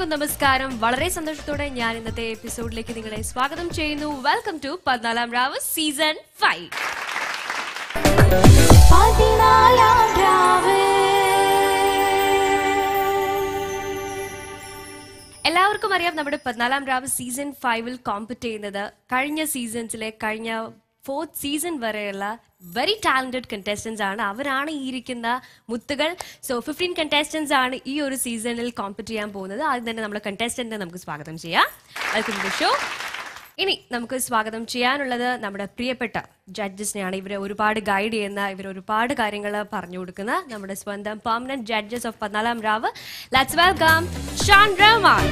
നമസ്കാരം വളരെ സന്തോഷത്തോടെ ഞാൻ ഇന്നത്തെ എപ്പിസോഡിലേക്ക് നിങ്ങളെ സ്വാഗതം ചെയ്യുന്നു വെൽക്കം ടു പതിനാലാം രാവ് സീസൺ ഫൈവ് പതിനാലാം രാവ് എല്ലാവർക്കും അറിയാം നമ്മുടെ പതിനാലാം രാവ് സീസൺ ഫൈവിൽ കോമ്പറ്റ് ചെയ്യുന്നത് കഴിഞ്ഞ സീസൺസിലെ കഴിഞ്ഞ ഫോർത്ത് സീസൺ വരെയുള്ള വെരി ടാലന്റഡ് കണ്ടസ്റ്റൻസ് ആണ് അവരാണ് ഈ ഇരിക്കുന്ന മുത്തുകൾ സോ ഫിഫ്റ്റീൻ കണ്ടസ്റ്റൻസ് ആണ് ഈ ഒരു സീസണിൽ കോമ്പറ്റ് ചെയ്യാൻ പോകുന്നത് ആദ്യം തന്നെ നമ്മുടെ കണ്ടസ്റ്റന്റിനെ നമുക്ക് സ്വാഗതം ചെയ്യാം വെൽക്കം ടു ഷോ ഇനി നമുക്ക് സ്വാഗതം ചെയ്യാനുള്ളത് നമ്മുടെ പ്രിയപ്പെട്ട ജഡ്ജസിനെയാണ് ഇവരെ ഒരുപാട് ഗൈഡ് ചെയ്യുന്ന ഇവർ ഒരുപാട് കാര്യങ്ങൾ പറഞ്ഞു കൊടുക്കുന്ന നമ്മുടെ സ്വന്തം പെർമനന്റ് ജഡ്ജസ് ഓഫ് പതിനാലാം രാവ് ലെറ്റ്സ് വെൽക്കം ഷാൻ റഹ്മാൻ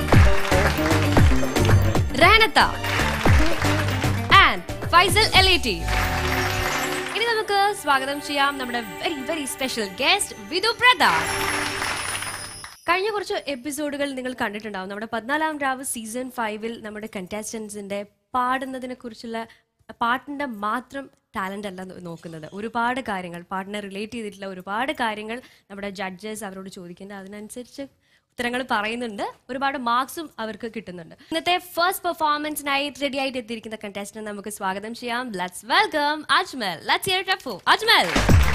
റഹനത്ത ആൻഡ് ഫൈസൽ എലേറ്റി ഇനി നമുക്ക് സ്വാഗതം ചെയ്യാം നമ്മുടെ very very special guest Vidhu Prathap കഴിഞ്ഞ കുറച്ച് എപ്പിസോഡുകൾ നിങ്ങൾ കണ്ടിട്ടുണ്ടാവും നമ്മുടെ പതിനാലാം രാവ് സീസൺ ഫൈവിൽ നമ്മുടെ കണ്ടസ്റ്റൻസിന്റെ പാടുന്നതിനെ കുറിച്ചുള്ള പാട്ടിന്റെ മാത്രം ടാലന്റ് അല്ല നോ- നോക്കുന്നത് ഒരുപാട് കാര്യങ്ങൾ പാട്ടിനെ റിലേറ്റ് ചെയ്തിട്ടുള്ള ഒരുപാട് കാര്യങ്ങൾ നമ്മുടെ ജഡ്ജസ് അവരോട് ചോദിക്കുന്നുണ്ട് അതിനനുസരിച്ച് ഉത്തരങ്ങൾ പറയുന്നുണ്ട് ഒരുപാട് മാർക്സും അവർക്ക് കിട്ടുന്നുണ്ട് ഇന്നത്തെ ഫസ്റ്റ് പെർഫോമൻസിനായി റെഡി ആയിട്ട് എത്തിയിരിക്കുന്ന കണ്ടസ്റ്റന്റ് നമുക്ക് സ്വാഗതം ചെയ്യാം let's welcome Ajmal let's hear it for Ajmal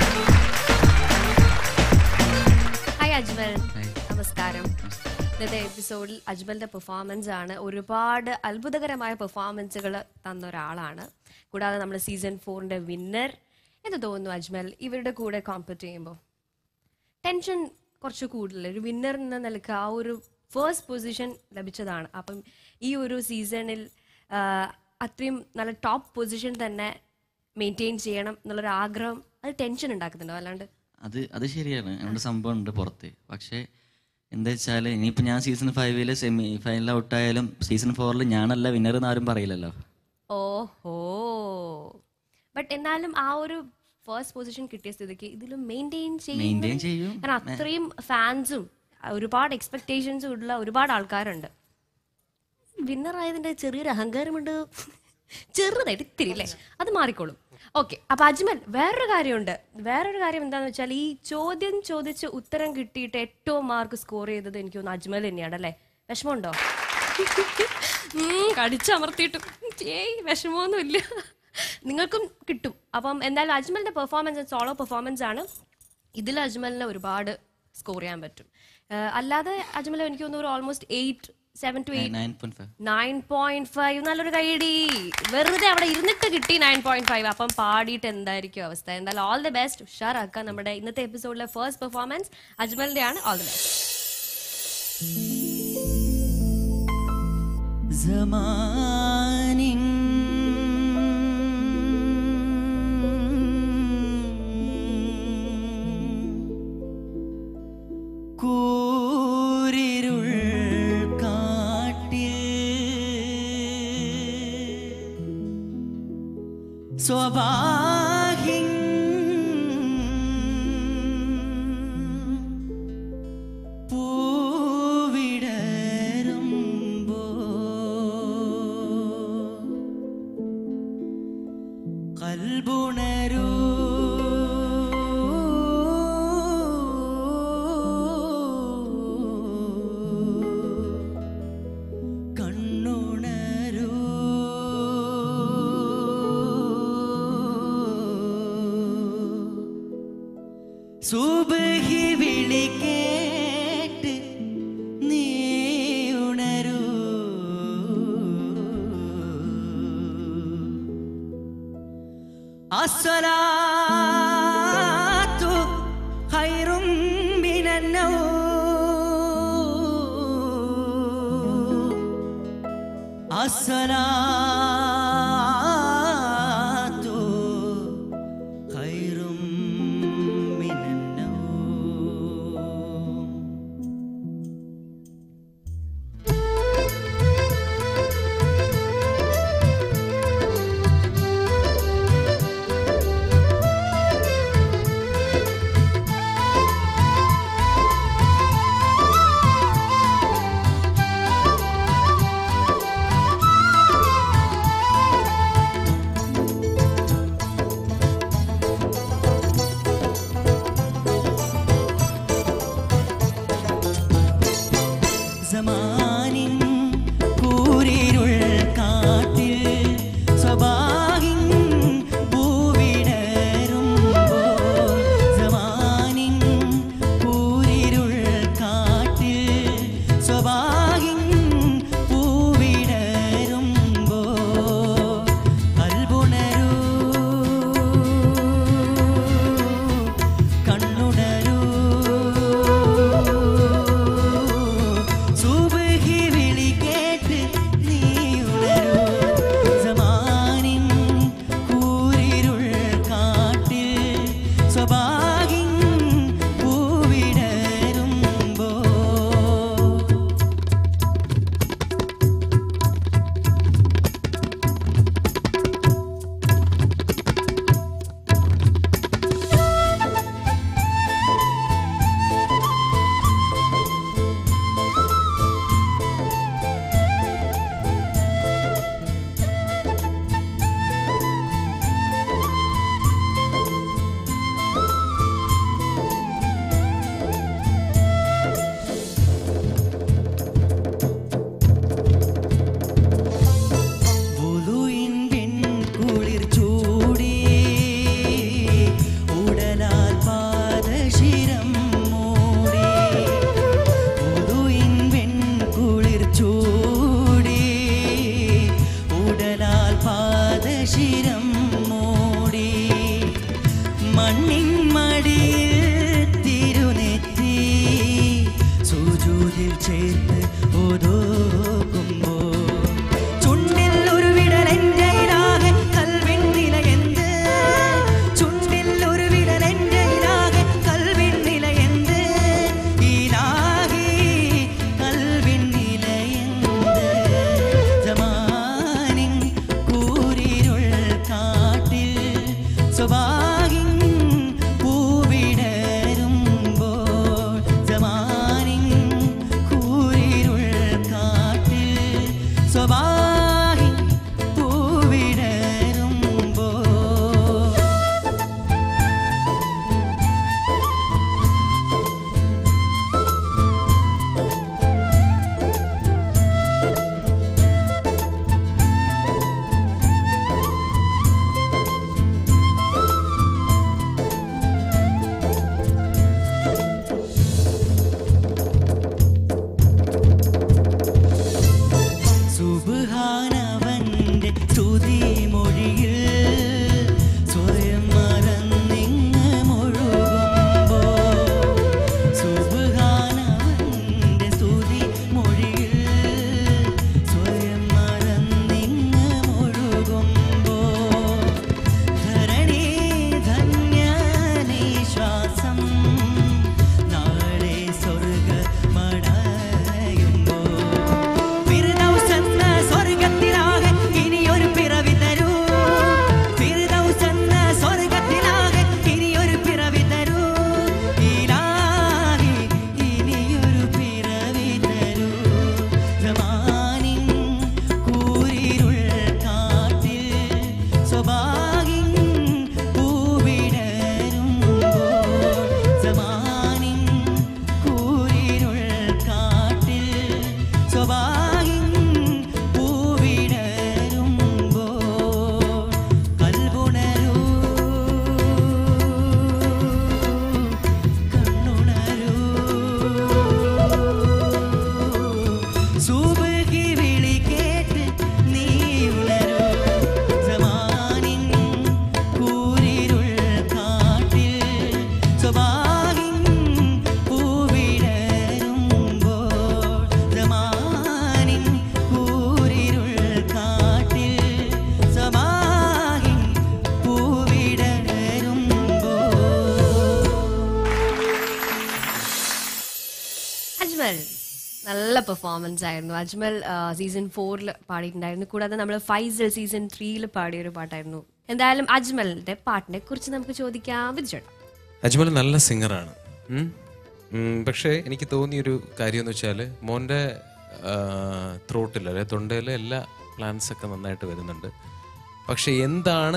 hi Ajmal നമസ്കാരം ഇന്നത്തെ എപ്പിസോഡിൽ അജ്മലിന്റെ പെർഫോമൻസ് ആണ് ഒരുപാട് അത്ഭുതകരമായ പെർഫോമൻസുകൾ തന്ന ഒരാളാണ് കൂടാതെ നമ്മുടെ സീസൺ ഫോറിന്റെ വിന്നർ എന്ന് തോന്നുന്നു അജ്മൽ ഇവരുടെ കൂടെ കോമ്പറ്റ് ചെയ്യുമ്പോൾ ടെൻഷൻ കുറച്ച് കൂടുതൽ ഒരു വിന്നർ എന്ന നിലക്ക് ആ ഒരു ഫേസ്റ്റ് പൊസിഷൻ ലഭിച്ചതാണ് അപ്പം ഈ ഒരു സീസണിൽ അത്രയും നല്ല ടോപ്പ് പൊസിഷൻ തന്നെ മെയിൻറ്റെയിൻ ചെയ്യണം എന്നുള്ളൊരു ആഗ്രഹം അത് ടെൻഷൻ ഉണ്ടാക്കുന്നുണ്ടോ അല്ലാണ്ട് അത് അത് ശരിയാണ് നമ്മുടെ സംഭവം ഉണ്ട് പുറത്ത് പക്ഷേ എന്താ വെച്ചാൽ ഇനിയിപ്പോൾ ഞാൻ സീസൺ ഫൈവില് സെമി ഫൈനൽ ഔട്ടായാലും സീസൺ ഫോറിൽ ഞാനല്ല വിന്നർ എന്ന് ആരും പറയില്ലല്ലോ ഓഹോ ബട്ട് എന്നാലും ആ ഒരു ഫസ്റ്റ് പൊസിഷൻ കിട്ടിയ സ്ഥിതിക്ക് ഇതിലും മെയിൻറ്റെയിൻ മെയിൻറ്റെയിൻ ചെയ്യും കാരണം അത്രയും ഫാൻസും ഒരുപാട് എക്സ്പെക്ടേഷൻസും ഉള്ള ഒരുപാട് ആൾക്കാരുണ്ട് വിന്നർ ആയതിന്റെ ചെറിയൊരു അഹങ്കാരമുണ്ട് ചെറുതായിട്ട് ഇത്തിരി അല്ലേ അത് മാറിക്കോളും ഓക്കെ അപ്പൊ അജ്മൽ വേറൊരു കാര്യമുണ്ട് വേറൊരു കാര്യം എന്താന്ന് വെച്ചാൽ ഈ ചോദ്യം ചോദിച്ച് ഉത്തരം കിട്ടിയിട്ട് ഏറ്റവും മാർക്ക് സ്കോർ ചെയ്തത് എനിക്ക് തോന്നുന്നു അജ്മൽ തന്നെയാണ് അല്ലേ വിഷമമുണ്ടോ ഉം, കടിച്ചമർത്തിയിട്ടും ഏയ് വിഷമമൊന്നുമില്ല നിങ്ങൾക്കും കിട്ടും അപ്പം എന്തായാലും അജ്മലിന്റെ പെർഫോമൻസ് സോളോ പെർഫോമൻസ് ആണ് ഇതിൽ അജ്മലിനെ ഒരുപാട് സ്കോർ ചെയ്യാൻ പറ്റും ഏഹ് അല്ലാതെ അജ്മൽ എനിക്ക് തോന്നുന്നു ഒരു almost eight seven to eight nine point five nine point five നല്ലൊരു കൈയടി വെറുതെ അവിടെ ഇരുന്നിട്ട് കിട്ടി നയൻ പോയിന്റ് ഫൈവ് അപ്പം പാടിയിട്ട് എന്തായിരിക്കും അവസ്ഥ എന്തായാലും ഓൾ ദി ബെസ്റ്റ് ഉഷാറാക്കാം നമ്മുടെ ഇന്നത്തെ എപ്പിസോഡിലെ ഫസ്റ്റ് പെർഫോമൻസ് അജ്മലിന്റെ ആണ് ഓൾ ദി ബെസ്റ്റ് സമാനിൻ കൂരിരുൾ കാട്ടിൽ സ്വാഭാഹിൻ പൂവിടരുമ്പോ കൽബുണരൂ കണ്ണുണരൂ സുബഹി വിളി കേട്ട് നീ ഉണരൂ അസ്സലാത്തു ഖൈറും മിനന്നൗം അസ്സലാത്തു ഖൈറും മിനന്നൗം നെഞ്ചിൽ ചേർത്ത് ഒതുക്കുമ്പോ ചുണ്ടിൽ ഒരു വിടൽ എൻ്റെ ഇലാകെ കൽവിൻ നിലയെന്ത് ചുണ്ടിൽ ഒരു വിടൽ എൻ്റെ ഇലാകെ കൽവിൻ നിലയെന്ത് ഇലാഹി കൽവിൻ നിലയെന്ത് ജമാനിൻ കൂരിരുൾ കാട്ടിൽ സ്വഭാഗിൻ പൂവിടരുമ്പോൾ ജമാനിൻ കൂരിരുൾ കാട്ടിൽ സ്വഭാഗിൻ പൂവിടരുമ്പോൾ സുബ്ഹാനവന്റെ സ്തുതി മൊഴിയിൽ സ്വയം മറന്നിങ്ങ് മുഴുകുമ്പോ സുബ്ഹാനവന്റെ സ്തുതി മൊഴിയിൽ സ്വയം മറന്നിങ്ങ് മുഴുകുമ്പോ ധരണി ധന്യനിശ്വാസം നാളെ സ്വർഗമടയുമ്പോ ഫിർദൗസെന്ന സ്വർഗത്തിലാകെ ഇനിയൊരു പിറവി തരൂ ഫിർദൗസെന്ന സ്വർഗത്തിലാകെ ഇനിയൊരു പിറവി തരൂ ഇലാഹി ഇനിയൊരു പിറവി തരൂ ജമാനിൻ കൂരിരുൾ കാട്ടിൽ സ്വഭാഗിൻ പൂവിടരുമ്പോൾ ജമാനിൻ കൂരിരുൾ കാട്ടിൽ സ്വഭാഗിൻ പൂവിടരുമ്പോൾ കൽവുണരൂ കണ്ണുണരൂ സുബഹി വിളി കേട്ട് നീ ഉണരൂ സമാനിൻ കൂരിരുൾ കാട്ടിൽ സ്വഭാഗിൻ പൂവിടരുമ്പോൾ സമാനിൻ കൂരിരുൾ കാട്ടിൽ സ്വഭാഗിൻ പൂവിടരുമ്പോൾ അജ്മൽ നല്ല പെർഫോമൻസ് ആയിരുന്നു അജ്മൽ സീസൺ ഫോറിൽ പാടിയിട്ടുണ്ടായിരുന്നു കൂടാതെ നമ്മൾ ഫൈസൽ സീസൺ ത്രീയിൽ പാടിയ ഒരു പാട്ടായിരുന്നു എന്തായാലും അജ്മലിന്റെ പാട്ടിനെ കുറിച്ച് നമുക്ക് ചോദിക്കാം വിധിച്ചേട്ടാ അജ്മൽ നല്ല സിംഗറാണ് ഉം. ഉം, പക്ഷേ എനിക്ക് തോന്നിയൊരു കാര്യം എന്ന് വെച്ചാൽ മോൻ്റെ ത്രോട്ടിൽ അല്ലെ തൊണ്ടയിൽ എല്ലാ പ്ലാൻസ് ഒക്കെ നന്നായിട്ട് വരുന്നുണ്ട് പക്ഷെ എന്താണ്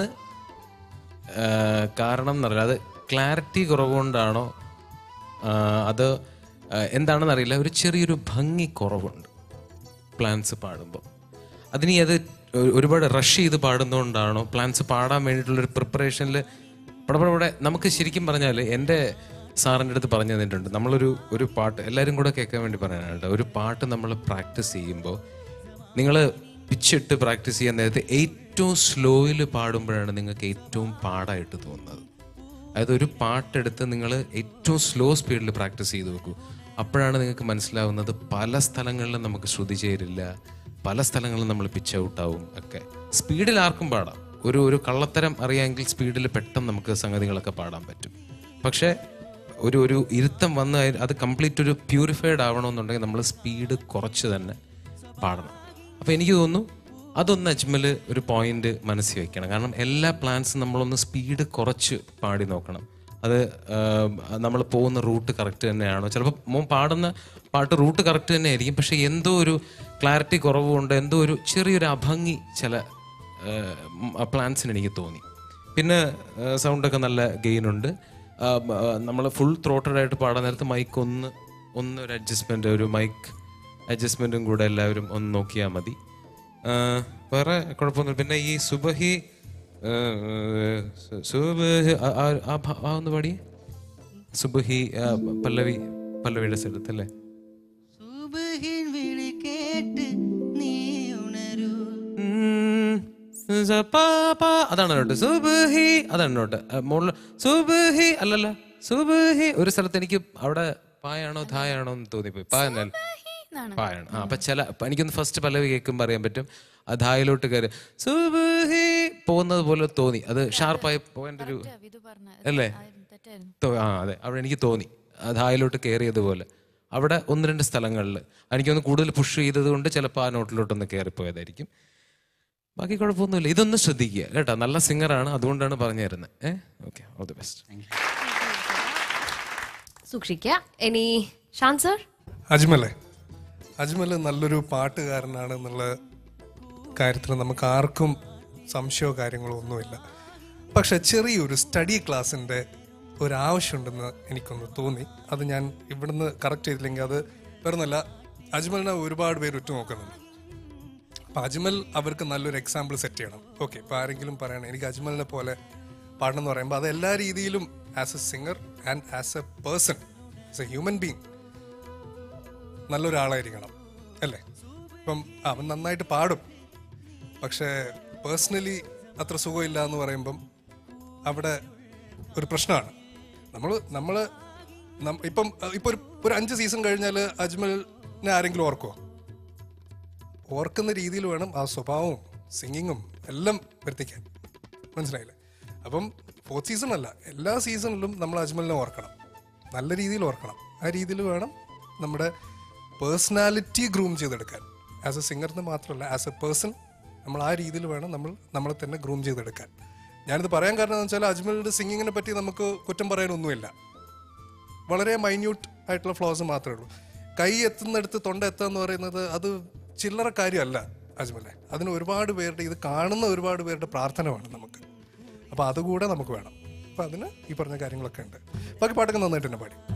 ആ, കാരണം എന്നറിയില്ല അത് ക്ലാരിറ്റി കുറവുകൊണ്ടാണോ ആ, അത് ആ, എന്താണെന്ന് അറിയില്ല ഒരു ചെറിയൊരു ഭംഗി കുറവുണ്ട് പ്ലാൻസ് പാടുമ്പോൾ അതിനി അത് ഒ- ഒരുപാട് റഷ് ചെയ്ത് പാടുന്നതുകൊണ്ടാണോ പ്ലാൻസ് പാടാൻ വേണ്ടിയിട്ടുള്ളൊരു പ്രിപ്പറേഷനിൽ പടപടെ നമുക്ക് ശരിക്കും പറഞ്ഞാൽ എൻ്റെ സാറിൻ്റെ അടുത്ത് പറഞ്ഞു തന്നിട്ടുണ്ട് നമ്മളൊരു ഒരു പാട്ട് എല്ലാവരും കൂടെ കേൾക്കാൻ വേണ്ടി പറയാനായിട്ട് ഒരു പാട്ട് നമ്മൾ പ്രാക്ടീസ് ചെയ്യുമ്പോൾ നിങ്ങൾ പിച്ചിട്ട് പ്രാക്ടീസ് ചെയ്യാൻ നേരത്തെ ഏറ്റവും സ്ലോയിൽ പാടുമ്പോഴാണ് നിങ്ങൾക്ക് ഏറ്റവും പാടായിട്ട് തോന്നുന്നത് അതായത് ഒരു പാട്ടെടുത്ത് നിങ്ങൾ ഏറ്റവും സ്ലോ സ്പീഡിൽ പ്രാക്ടീസ് ചെയ്ത് വെക്കൂ അപ്പോഴാണ് നിങ്ങൾക്ക് മനസ്സിലാവുന്നത് പല സ്ഥലങ്ങളിലും നമുക്ക് ശ്രുതി ചേരില്ല പല സ്ഥലങ്ങളിലും നമ്മൾ പിച്ച് ഔട്ടാവും ഒക്കെ സ്പീഡിൽ ആർക്കും പാടാം ഒരു ഒരു കള്ളത്തരം അറിയാമെങ്കിൽ സ്പീഡിൽ പെട്ടെന്ന് നമുക്ക് സംഗതികളൊക്കെ പാടാൻ പറ്റും പക്ഷേ ഒരു ഒരു ഇരുത്തം വന്ന് അയി- അത് കംപ്ലീറ്റ് ഒരു പ്യൂരിഫൈഡ് ആവണമെന്നുണ്ടെങ്കിൽ നമ്മൾ സ്പീഡ് കുറച്ച് തന്നെ പാടണം അപ്പോൾ എനിക്ക് തോന്നുന്നു അതൊന്ന് അജ്മൽ ഒരു പോയിന്റ് മനസ്സിൽ വെക്കണം കാരണം എല്ലാ പ്ലാൻസും നമ്മളൊന്ന് സ്പീഡ് കുറച്ച് പാടി നോക്കണം അത് നമ്മൾ പോകുന്ന റൂട്ട് കറക്റ്റ് തന്നെയാണോ ചിലപ്പോൾ മോൻ പാടുന്ന പാട്ട് റൂട്ട് കറക്റ്റ് തന്നെ ആയിരിക്കും പക്ഷെ എന്തോ ഒരു ക്ലാരിറ്റി കുറവുണ്ട് എന്തോ ഒരു ചെറിയൊരു അഭംഗി ചില പ്ലാൻസിന് എനിക്ക് തോന്നി പിന്നെ സൗണ്ടൊക്കെ നല്ല ഗെയിനുണ്ട് നമ്മൾ ഫുൾ ത്രോട്ടഡ് ആയിട്ട് പാടാൻ നേരത്ത് മൈക്ക് ഒന്ന് ഒന്ന് ഒരു അഡ്ജസ്റ്റ്മെന്റ് ഒരു മൈക്ക് അഡ്ജസ്റ്റ്മെന്റും കൂടെ എല്ലാവരും ഒന്ന് നോക്കിയാൽ മതി ആ, വേറെ കുഴപ്പമൊന്നുമില്ല പിന്നെ ഈ സുബഹി ആ, സു- സുബഹി ആ- ആ- ആ ഭ- ആ ഒന്ന് പാടി സുബഹി ആ, പല്ലവി പല്ലവിയുടെ സ്ഥലത്ത് അല്ലേ സുബഹിൻ വിളി കേട്ട് നീ ഉണരൂ ഉം, സ- പാ, പാ. അതാണ് നോട്ട് സുബഹി അതാണ് നോട്ട് മുകളിൽ സുബഹി അല്ലല്ല സുബഹി ഒരു സ്ഥലത്ത് എനിക്ക് അവിടെ പായാണോ ധായാണോ എന്ന് തോന്നിപ്പോയി പാ എന്നാൽ പായാണ് ആ അപ്പൊ ചില അപ്പൊ എനിക്കൊന്ന് ഫസ്റ്റ് പല്ലവി കേൾക്കുമ്പോൾ അറിയാൻ പറ്റും ആ ധായിലോട്ട് കയറി സുബ്ഹി പോകുന്നത് പോലെ തോന്നി അത് ഷാർപ്പായി പോകേണ്ട ഒരു അല്ലേ തോ- ആ അതെ അവിടെ എനിക്ക് തോന്നി ആ ധായിലോട്ട് കയറിയതുപോലെ അവിടെ ഒന്ന് രണ്ട് സ്ഥലങ്ങളിൽ എനിക്കൊന്ന് കൂടുതൽ പുഷ് ചെയ്തത് കൊണ്ട് ചിലപ്പോൾ ആ നോട്ടിലോട്ടൊന്ന് കയറിപ്പോയതായിരിക്കും ബാക്കി കുഴപ്പമൊന്നുമില്ല ഇതൊന്ന് ശ്രദ്ധിക്കുക കേട്ടോ നല്ല സിംഗറാണ് അതുകൊണ്ടാണ് പറഞ്ഞു തരുന്നത് ഏഹ് ഓക്കെ ഓൾ ദി ബെസ്റ്റ് സൂക്ഷിക്കുക ഇനി ഷാൻ സർ അജ്മലെ അജ്മൽ നല്ലൊരു പാട്ടുകാരനാണ് എന്നുള്ള കാര്യത്തിൽ നമുക്ക് ആർക്കും സംശയമോ കാര്യങ്ങളോ ഒന്നുമില്ല പക്ഷെ ചെറിയൊരു സ്റ്റഡി ക്ലാസ്സിൻ്റെ ഒരാവശ്യമുണ്ടെന്ന് എനിക്കൊന്ന് തോന്നി അത് ഞാൻ ഇവിടുന്ന് കറക്റ്റ് ചെയ്തില്ലെങ്കിൽ അത് വേറൊന്നുമല്ല അജ്മലിനെ ഒരുപാട് പേര് ഉറ്റുനോക്കുന്നുണ്ട് അപ്പം അജ്മൽ അവർക്ക് നല്ലൊരു എക്സാമ്പിൾ സെറ്റ് ചെയ്യണം ഓക്കെ ഇപ്പോൾ ആരെങ്കിലും പറയണം എനിക്ക് അജ്മലിനെ പോലെ പാടണം എന്ന് പറയുമ്പോൾ അത് എല്ലാ രീതിയിലും as a singer and as a person as a human being നല്ലൊരാളായിരിക്കണം അല്ലേ ഇപ്പം അവൻ നന്നായിട്ട് പാടും പക്ഷേ പേഴ്സണലി അത്ര സുഖമില്ല എന്ന് പറയുമ്പം അവിടെ ഒരു പ്രശ്നമാണ് നമ്മൾ നമ്മൾ ഇപ്പം ഇപ്പം ഒരു ഒരു അഞ്ച് സീസൺ കഴിഞ്ഞാൽ അജ്മലിനെ ആരെങ്കിലും ഓർക്കുമോ ഓർക്കുന്ന രീതിയിൽ വേണം ആ സ്വഭാവവും സിംഗിങ്ങും എല്ലാം വരുത്തിക്കാൻ മനസ്സിലായില്ലേ അപ്പം ഫോർത്ത് സീസൺ അല്ല എല്ലാ സീസണിലും നമ്മൾ അജ്മലിനെ ഓർക്കണം നല്ല രീതിയിൽ ഓർക്കണം ആ രീതിയിൽ വേണം നമ്മുടെ പേഴ്സണാലിറ്റി ഗ്രൂം ചെയ്തെടുക്കാൻ ആസ് എ സിംഗർ എന്ന് മാത്രമല്ല ആസ് എ പേഴ്സൺ നമ്മൾ ആ രീതിയിൽ വേണം നമ്മൾ നമ്മളെ തന്നെ ഗ്രൂം ചെയ്തെടുക്കാൻ ഞാനിത് പറയാൻ കാരണം എന്ന് വെച്ചാൽ അജ്മലിൻ്റെ സിംഗിങ്ങിനെ പറ്റി നമുക്ക് കുറ്റം പറയാനൊന്നുമില്ല വളരെ മൈന്യൂട്ട് ആയിട്ടുള്ള ഫ്ലോസ് മാത്രമേ ഉള്ളൂ കൈ എത്തുന്നിടത്ത് തൊണ്ട എത്തുക എന്ന് പറയുന്നത് അത് ചില്ലറ കാര്യമല്ല അജ്മലെ അതിന് ഒരുപാട് പേരുടെ ഇത് കാണുന്ന ഒരുപാട് പേരുടെ പ്രാർത്ഥന വേണം നമുക്ക് അപ്പോൾ അതുകൂടെ നമുക്ക് വേണം അപ്പം അതിന് ഈ പറഞ്ഞ കാര്യങ്ങളൊക്കെ ഉണ്ട് ബാക്കി പാട്ടൊക്കെ നന്നായിട്ട് തന്നെ പാടി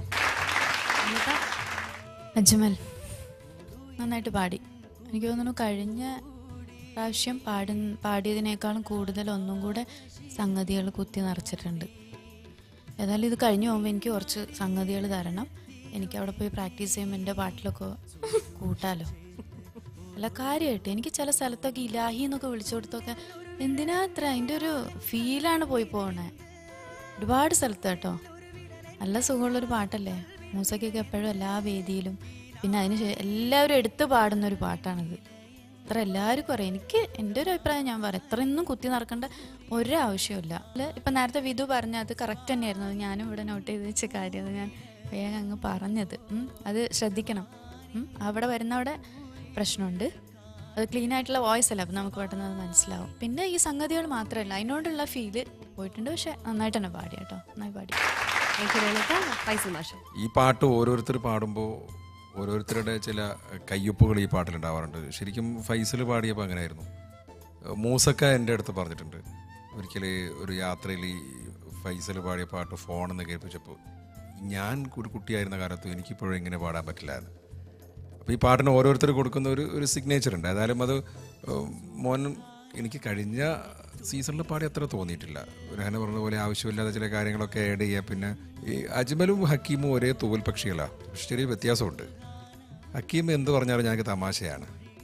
അജ്മൽ നന്നായിട്ട് പാടി എനിക്ക് തോന്നുന്നു കഴിഞ്ഞ പ്രാവശ്യം പാടി പാടിയതിനേക്കാളും കൂടുതൽ ഒന്നും കൂടെ സംഗതികൾ കുത്തി നിറച്ചിട്ടുണ്ട് ഏതായാലും ഇത് കഴിഞ്ഞു പോകുമ്പോൾ എനിക്ക് കുറച്ച് സംഗതികൾ തരണം എനിക്ക് അവിടെ പോയി പ്രാക്ടീസ് ചെയ്യുമ്പോൾ എൻ്റെ പാട്ടിലൊക്കെ കൂട്ടാലോ അല്ല കാര്യമായിട്ട് എനിക്ക് ചില സ്ഥലത്തൊക്കെ ഇലാഹി എന്നൊക്കെ വിളിച്ചു കൊടുത്തൊക്കെ എന്തിനാ അത്ര അതിൻ്റെ ഒരു ഫീലാണ് പോയി പോകണേ ഒരുപാട് സ്ഥലത്ത് കേട്ടോ നല്ല സുഖമുള്ളൊരു പാട്ടല്ലേ മൂസയ്ക്കൊക്കെ എപ്പോഴും എല്ലാ വേദിയിലും പിന്നെ അതിന് ശേ- എല്ലാവരും എടുത്ത് പാടുന്ന ഒരു പാട്ടാണിത് അത്ര എല്ലാവർക്കും അറിയാം എനിക്ക് എൻ്റെ ഒരു അഭിപ്രായം ഞാൻ പറയാം ഇത്രയൊന്നും കുത്തി നടക്കേണ്ട ഒരാവശ്യമില്ല അല്ല ഇപ്പം നേരത്തെ വിധു പറഞ്ഞ അത് കറക്റ്റ് തന്നെയായിരുന്നു അത് ഞാനും ഇവിടെ നോട്ട് ചെയ്ത് വെച്ച കാര്യം അത് ഞാൻ വേഗം അങ്ങ് പറഞ്ഞത് ഉം. അത് ശ്രദ്ധിക്കണം ഉം. അവിടെ വരുന്നവിടെ പ്രശ്നമുണ്ട് അത് ക്ലീൻ ആയിട്ടുള്ള വോയിസ് അല്ല അപ്പം നമുക്ക് പെട്ടെന്ന് അത് മനസ്സിലാവും പിന്നെ ഈ സംഗതികൾ മാത്രമല്ല അതിനോടുള്ള ഫീല് പോയിട്ടുണ്ട് പക്ഷെ നന്നായിട്ട് തന്നെ പാടി കേട്ടോ നന്നായി പാടി താങ്ക് യു രേണുക ഫൈസൽ മാഷ് ഈ പാട്ട് ഓരോരുത്തർ പാടുമ്പോൾ ഓരോരുത്തരുടെ ചില കയ്യൊപ്പുകൾ ഈ പാട്ടിലുണ്ടാവാറുണ്ട് ശരിക്കും ഫൈസൽ പാടിയപ്പോൾ അങ്ങനെയായിരുന്നു മൂസക്ക എൻ്റെ അടുത്ത് പറഞ്ഞിട്ടുണ്ട് ഒരിക്കൽ ഒരു യാത്രയിൽ ഈ ഫൈസൽ പാടിയ പാട്ട് ഫോണെന്ന് കേൾപ്പിച്ചപ്പോൾ ഞാൻ ഒരു കുട്ടിയായിരുന്ന കാലത്ത് എനിക്കിപ്പോഴും ഇങ്ങനെ പാടാൻ പറ്റില്ലായിരുന്നു അപ്പോൾ ഈ പാട്ടിന് ഓരോരുത്തർ കൊടുക്കുന്ന ഒരു ഒരു സിഗ്നേച്ചർ ഉണ്ട് ഏതായാലും അത് ഉം, മോൻ എനിക്ക് കഴിഞ്ഞ സീസണിൽ പാടി അത്ര തോന്നിയിട്ടില്ല രഹന പറഞ്ഞ പോലെ ആവശ്യമില്ലാത്ത ചില കാര്യങ്ങളൊക്കെ ആഡ് ചെയ്യുക പിന്നെ ഈ അജ്മലും ഹക്കീമും ഒരേ തൂവൽ പക്ഷികളാണ് പക്ഷെ ചെറിയ വ്യത്യാസമുണ്ട് ഹക്കീം എന്ത് പറഞ്ഞാലും ഞങ്ങൾക്ക് തമാശയാണ്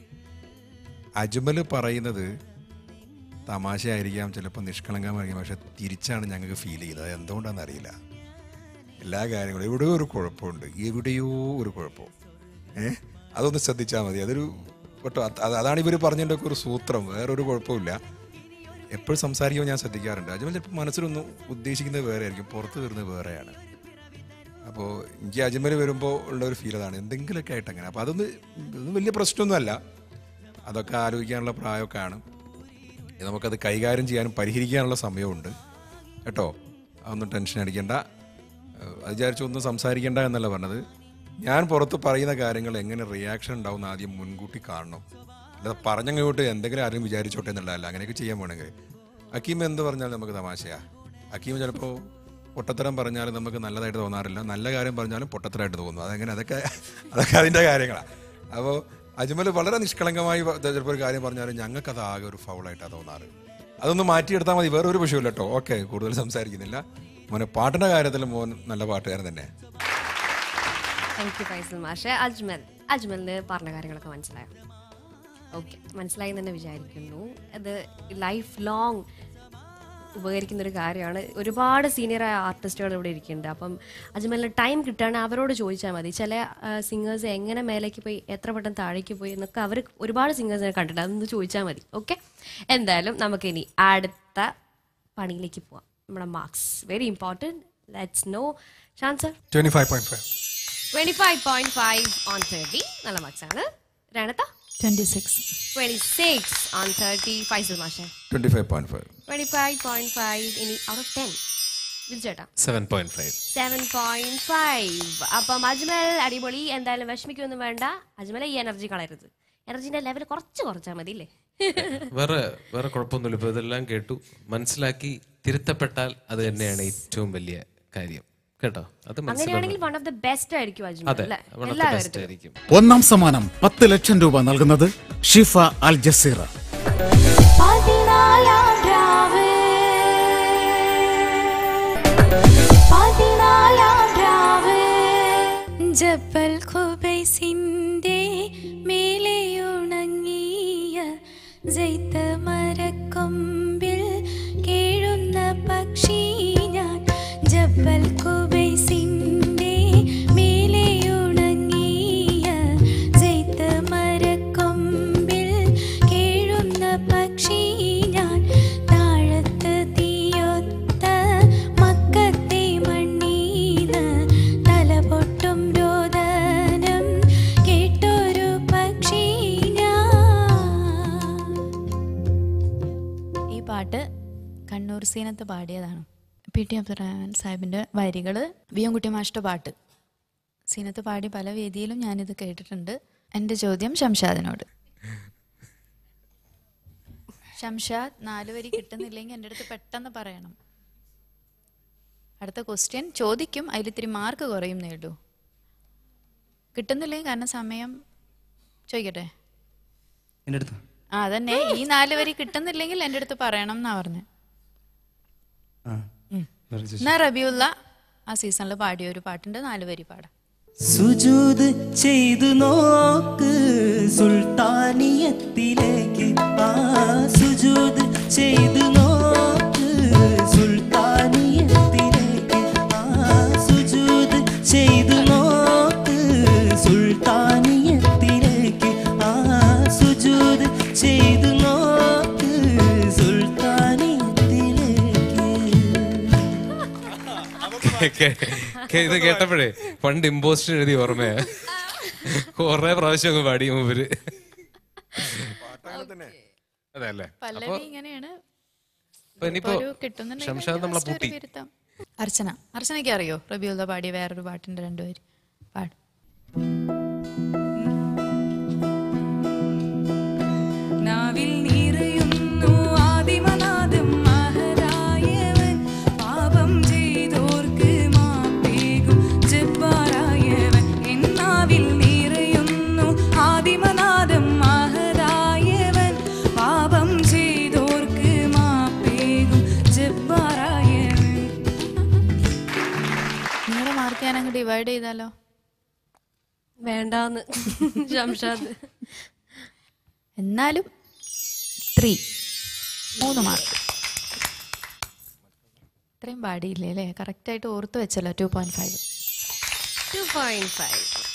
അജ്മൽ പറയുന്നത് തമാശയായിരിക്കാം ചിലപ്പോൾ നിഷ്കളങ്കമായിരിക്കാം പക്ഷെ തിരിച്ചാണ് ഞങ്ങൾക്ക് ഫീൽ ചെയ്തത് അത് എന്തുകൊണ്ടാണെന്ന് അറിയില്ല എല്ലാ കാര്യങ്ങളും എവിടെയോ ഒരു കുഴപ്പമുണ്ട് എവിടെയോ ഒരു കുഴപ്പം ഏ അതൊന്ന് ശ്രദ്ധിച്ചാൽ മതി അതൊരു കേട്ടോ അത് അത് അതാണ് ഇവർ പറഞ്ഞതിൻ്റെ ഒക്കെ ഒരു സൂത്രം വേറൊരു കുഴപ്പമില്ല എപ്പോഴും സംസാരിക്കുമ്പോൾ ഞാൻ ശ്രദ്ധിക്കാറുണ്ട് അജ്മൽ ചിലപ്പോൾ മനസ്സിലൊന്നും ഉദ്ദേശിക്കുന്നത് വേറെ ആയിരിക്കും പുറത്ത് വരുന്നത് വേറെയാണ് അപ്പോൾ എനിക്ക് അജ്മൽ വരുമ്പോൾ ഉള്ള ഒരു ഫീൽ അതാണ് എന്തെങ്കിലുമൊക്കെ ആയിട്ട് അങ്ങനെ അപ്പോൾ അതൊന്നും ഇതൊന്നും വലിയ പ്രശ്നമൊന്നുമല്ല അതൊക്കെ ആലോചിക്കാനുള്ള പ്രായമൊക്കെ ആണ് ഇനി നമുക്കത് കൈകാര്യം ചെയ്യാനും പരിഹരിക്കാനുള്ള സമയമുണ്ട് കേട്ടോ അതൊന്നും ടെൻഷൻ അടിക്കേണ്ട ഏഹ് അത് വിചാരിച്ച് ഒന്നും സംസാരിക്കേണ്ട എന്നല്ല പറഞ്ഞത് ഞാൻ പുറത്ത് പറയുന്ന കാര്യങ്ങൾ എങ്ങനെ റിയാക്ഷൻ ഉണ്ടാവും എന്ന് ആദ്യം മുൻകൂട്ടി കാണണം അല്ലാതെ പറഞ്ഞങ്ങോട്ട് എന്തെങ്കിലും ആരും വിചാരിച്ചോട്ടെ എന്നുള്ളതല്ല അങ്ങനെയൊക്കെ ചെയ്യാൻ വേണമെങ്കിൽ അക്കീം എന്ത് പറഞ്ഞാലും നമുക്ക് തമാശയാ അക്കീം ചിലപ്പോൾ പൊട്ടത്തരം പറഞ്ഞാലും നമുക്ക് നല്ലതായിട്ട് തോന്നാറില്ല നല്ല കാര്യം പറഞ്ഞാലും പൊട്ടത്തരമായിട്ട് തോന്നും അതെങ്ങനെ അതൊക്കെ അതൊക്കെ അതിൻ്റെ കാര്യങ്ങളാണ് അപ്പോൾ അജ്മൽ വളരെ നിഷ്കളങ്കമായി വ- ചിലപ്പോൾ ഒരു കാര്യം പറഞ്ഞാലും ഞങ്ങൾക്കത് ആകെ ഒരു ഫൗളായിട്ടാണ് തോന്നാറ് അതൊന്ന് മാറ്റിയെടുത്താൽ മതി വേറെ ഒരു വിഷയമില്ല കേട്ടോ ഓക്കെ കൂടുതൽ സംസാരിക്കുന്നില്ല മോനെ പാട്ടിൻ്റെ കാര്യത്തിൽ മോൻ നല്ല പാട്ടുകാരൻ തന്നെ താങ്ക് യു ഫൈസൽ മാഷ് അജ്മൽ അജ്മലിന് പറഞ്ഞ കാര്യങ്ങളൊക്കെ മനസ്സിലായോ ഓക്കെ മനസ്സിലായി എന്ന് തന്നെ വിചാരിക്കുന്നു അത് ലൈഫ് ലോങ് ഉപകരിക്കുന്ന ഒരു കാര്യമാണ് ഒരുപാട് സീനിയറായ ആർട്ടിസ്റ്റുകൾ ഇവിടെ ഇരിക്കുന്നുണ്ട് അപ്പം അജ്മലിന് ടൈം കിട്ടുകയാണെങ്കിൽ അവരോട് ചോദിച്ചാൽ മതി ചില സിംഗേഴ്സ് എങ്ങനെ മേലേക്ക് പോയി എത്ര പെട്ടെന്ന് താഴേക്ക് പോയി എന്നൊക്കെ അവർ ഒരുപാട് സിംഗേഴ്സിനെ കണ്ടിട്ടുണ്ട് അതൊന്ന് ചോദിച്ചാൽ മതി ഓക്കെ എന്തായാലും നമുക്കിനി അടുത്ത പണിയിലേക്ക് പോവാം നമ്മുടെ marks very important let's know Shan sir twenty five point five twenty five point five on thirty നല്ല മാർക്സ് ആണ് രണത്ത twenty six twenty six on thirty Faisal മാഷെ twenty five point five twenty five point five ഇനി ഔട്ട് ഓഫ് ടെൻ വിജയേട്ടാ seven point five seven point five അപ്പം അജ്മൽ അടിപൊളി എന്തായാലും വിഷമിക്കൊന്നും വേണ്ട അജ്മൽ ഈ എനർജി കളയരുത് എനർജിന്റെ ലെവൽ കുറച്ച് കുറച്ചാൽ മതി അല്ലേ വേറെ വേറെ കുഴപ്പമൊന്നുമില്ല ഇപ്പൊ ഇതെല്ലാം കേട്ടു മനസ്സിലാക്കി തിരുത്തപ്പെട്ടാൽ അത് തന്നെയാണ് ഏറ്റവും വലിയ കാര്യം കേട്ടോ അത് മനസ്സിലാക്കണം അങ്ങനെയാണെങ്കിൽ വൺ ഓഫ് ദ ബെസ്റ്റ് ആയിരിക്കും അജ്മൽ അതെ അല്ലേ one of the എല്ലാ best കാര്യത്തിലും ആയിരിക്കും ഒന്നാം സമ്മാനം പത്ത് ലക്ഷം രൂപ നൽകുന്നത് ഷിഫ അൽ ജസീറ പതിനാലാം രാവ് പതിനാലാം രാവ് ജബൽ ഖുബൈസിന്റെ മേലെ ഉണങ്ങിയ ജൈത്ത മരക്കൊമ്പിൽ കേഴുന്ന പക്ഷി ഞാൻ ജബൽ ഖുബൈസിന്റെ മേലെ ഉണങ്ങിയ ജൈത്ത മരക്കൊമ്പിൽ കേഴുന്ന പക്ഷി ഞാൻ താഴത്ത് തീയൊത്ത മക്കത്തെ മണ്ണീന്ന് തലപൊട്ടും രോദനം കേട്ടൊരു പക്ഷി ഞാൻ ഈ പാട്ട് കണ്ണൂർ സീനത്ത് പാടിയതാണ് പി ടി അബ്ദുറഹ്മാൻ സാഹിബിൻ്റെ വരികൾ വിയൻകുട്ടി മാഷ്ട പാട്ട് സീനത്ത് പാടി പല വേദിയിലും ഞാനിത് കേട്ടിട്ടുണ്ട് എൻ്റെ ചോദ്യം ഷംഷാദിനോട് ഷംഷാദ് നാല് വരി കിട്ടുന്നില്ലെങ്കിൽ എൻ്റെ അടുത്ത് പെട്ടെന്ന് പറയണം അടുത്ത ക്വസ്റ്റ്യൻ ചോദിക്കും അതിൽ ഇത്തിരി മാർക്ക് കുറയും നേടൂ കിട്ടുന്നില്ലെങ്കിൽ കാരണം സമയം ചോദിക്കട്ടെ എൻ്റെ അടുത്ത് ആ അതന്നെ ഈ നാല് വരി കിട്ടുന്നില്ലെങ്കിൽ എൻ്റെ അടുത്ത് പറയണം എന്നാ പറഞ്ഞു ആ വേറെ ചോദിച്ചു. എന്നാ റബിയുള്ള ആ സീസണിൽ പാടിയ ഒരു പാട്ടുണ്ട് നാല് വരി പാടാം സുജൂദ് ചെയ്തു നോക്ക് സുൽത്താനിയത്തിലേക്ക് ആ സുജൂദ് ചെയ്തു നോക്ക് സുൽത്താനിയത്തിലേക്ക് ആ സുജൂദ് ചെയ്തു നോക്ക് സുൽത്താനിയത്തിലേക്ക് ആ സുജൂദ് ചെയ്തു നോക്ക് സുൽത്താനിയത്തിലേക്ക് കേ- കേ- ഇത് കേട്ടപ്പോഴേ പണ്ട് ഇമ്പോസ്റ്റർ എഴുതി ഓർമ്മയാ കൊറേ പ്രാവശ്യം അങ്ങ് പാടി മൂപ്പര് അതെ അല്ലേ പല്ലവി ഇങ്ങനെയാണ് അപ്പൊ ഇനിയിപ്പോ ഒരു കിട്ടുന്നുണ്ടെങ്കിൽ ഷംഷാദ് നമ്മളെ last ഒരു പൂട്ടി തിരുത്താം. അർച്ചന അർച്ചനയ്ക്ക് അറിയോ റബിയുള്ള പാടിയ വേറൊരു പാട്ടിന്റെ രണ്ടുപേര് പാട് നാവിൽ നിറയുന്നു ആദിമനാദം മഹരായവൻ പാപം ചെയ്തോർക്ക് മാപ്പേകും ജബ്ബാറായവൻ എന്നാവിൽ നിറയുന്നു ആദിമനാദം മഹരായവൻ പാപം ചെയ്തോർക്ക് മാപ്പേകും ജബ്ബാറായവൻ നിങ്ങളുടെ മാർക്ക് ഞാൻ അങ്ങ് ഡിവൈഡ് ചെയ്താലോ വേണ്ടാന്ന് ഷംഷാദ് എന്നാലും ത്രീ മൂന്ന് മാർക്ക് ഇത്രയും പാടിയില്ലേ അല്ലേ കറക്റ്റായിട്ട് ഓർത്ത് വെച്ചല്ലോ two point five two point five